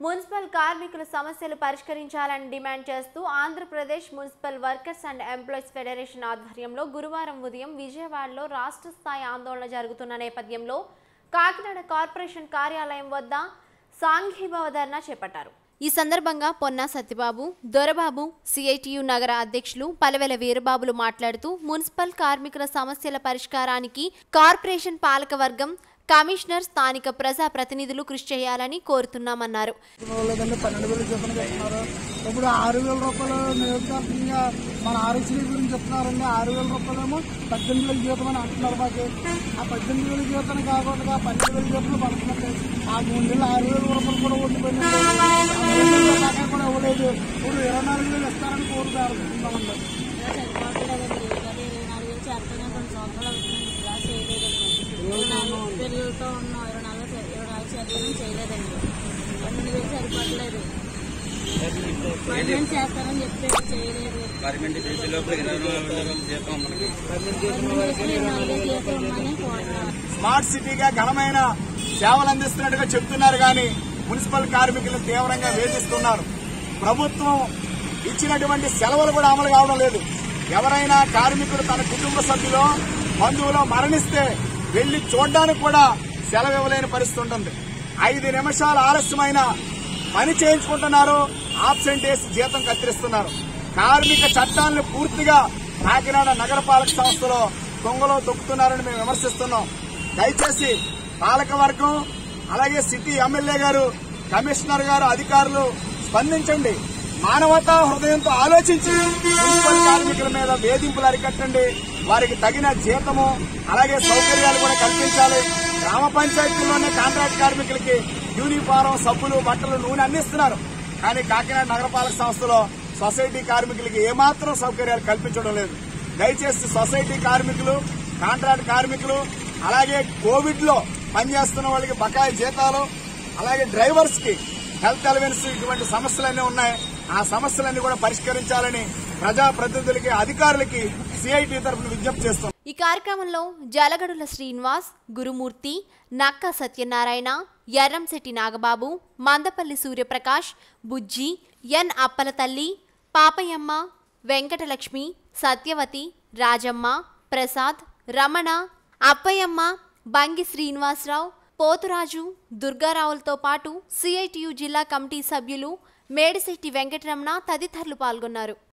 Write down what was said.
municipal కార్మికుల సమస్యలు పరిష్కరించాలని డిమాండ్ చేస్తూ Andhra Pradesh municipal workers and employees federation ఆధ్వర్యంలో గురువారం ఉదయం విజయవాడలో రాష్ట్ర స్థాయి ఆందోళన జరుగుతున్న నేపథ్యంలో కాకినాడ కార్పొరేషన్ కార్యాలయం వద్ద సాంఘీభావ ధర్నా చేపట్టారు ఈ సందర్భంగా పొన్నా సత్యబాబు దొరబాబు సిఐటియు నగర అధ్యక్షులు పలవెల వీరబాబులు మాట్లాడుతూ మున్సిపల్ కార్మికుల సమస్యల పరిష్కారానికి కార్పొరేషన్ పాలకవర్గం కమిషనర్ స్థానిక ప్రజా ప్రతినిధులు కృషి చేయాలని కోరుతున్నామన్నారు లేదంటే పన్నెండు వేలు జీతం చెప్తున్నారు ఇప్పుడు ఆరు వేల రూపాయలు నియోజకవర్గంగా మన ఆర్ఎస్సీ గురించి చెప్తున్నారండి ఆరు వేల రూపాయలేమో పద్దెనిమిది వేల జీతం అని అంటున్నారు మాకు ఆ పద్దెనిమిది వేల జీతం కాకుండా పన్నెండు వేల జీతం పడుతుందండి ఆ మూడు నెలలు ఆరు వేల రూపాయలు కూడా ఉండిపోయిందండి దాకా కూడా ఇవ్వలేదు ఇప్పుడు ఇరవై నాలుగు వేలు ఇస్తారని కోరుతారు అనుకుంటున్నామండి పెరుగుతూ ఉన్నాం ఇరవై నాలుగు ఇరవై నాలుగు శాతం చేయలేదండి పన్నెండు వేలు సరిపడలేదు పన్నెండు చేస్తారని చెప్పి చేయలేదు పర్మనెంట్ చేసే లోపల ఇరవై నాలుగు వేల జీతం మనకి పన్నెండు వేలు ఇరవై నాలుగు వేలు జీతం ఇవ్వమని కోరుతున్నాం స్మార్ట్ సిటీగా ఘనమైన సేవలు అందిస్తున్నట్టుగా చెప్తున్నారు కానీ మున్సిపల్ కార్మికులను తీవ్రంగా వేధిస్తున్నారు ప్రభుత్వం ఇచ్చినటువంటి సెలవులు కూడా అమలు కావడం లేదు ఎవరైనా కార్మికుడు తన కుటుంబ సభ్యులో బంధువులో మరణిస్తే వెళ్లి చూడడానికి కూడా సెలవు ఇవ్వలేని పరిస్థితి ఉంటుంది ఐదు నిమిషాలు ఆలస్యమైన పని చేయించుకుంటున్నారు ఆబ్సెంట్ వేసి జీతం కత్తిరిస్తున్నారు కార్మిక చట్టాలను పూర్తిగా కాకినాడ నగరపాలక సంస్థలో దొంగలో దొక్కుతున్నారని మేము విమర్శిస్తున్నాం దయచేసి పాలక వర్గం అలాగే సిటీ ఎమ్మెల్యే గారు కమిషనర్ గారు అధికారులు స్పందించండి మానవతా హృదయంతో ఆలోచించి మున్సిపల్ కార్మికుల మీద వేధింపులు అరికట్టండి వారికి తగిన జీతము అలాగే సౌకర్యాలు కూడా కల్పించాలి గ్రామ పంచాయతీల్లోనే కాంట్రాక్ట్ కార్మికులకి యూనిఫారం సబ్బులు బట్టలు నూనె అందిస్తున్నారు కానీ కాకినాడ నగరపాలక సంస్థలో సొసైటీ కార్మికులకి ఏమాత్రం సౌకర్యాలు కల్పించడం లేదు దయచేసి సొసైటీ కార్మికులు కాంట్రాక్ట్ కార్మికులు అలాగే కోవిడ్ లో పనిచేస్తున్న వాళ్ళకి బకాయి జీతాలు అలాగే డ్రైవర్స్ కి హెల్త్ అలవెన్స్ ఇటువంటి సమస్యలన్నీ ఉన్నాయి ఆ సమస్యలన్నీ కూడా పరిష్కరించాలని ప్రజాప్రతినిధులకి అధికారులకి సిఐటి తరఫున విజ్ఞప్తి చేస్తున్నాం ఈ కార్యక్రమంలో జలగడుల శ్రీనివాస్ గురుమూర్తి నక్క సత్యనారాయణ ఎర్రంశెట్టి నాగబాబు మందపల్లి సూర్యప్రకాష్ బుజ్జి ఎన్ అప్పల తల్లి పాపయ్యమ్మ వెంకటలక్ష్మి సత్యవతి రాజమ్మ ప్రసాద్ రమణ అప్పయ్యమ్మ బంగి శ్రీనివాసరావు పోతురాజు దుర్గారావులతో పాటు సిఐటియు జిల్లా కమిటీ సభ్యులు మేడిశెట్టి వెంకటరమణ తదితరులు పాల్గొన్నారు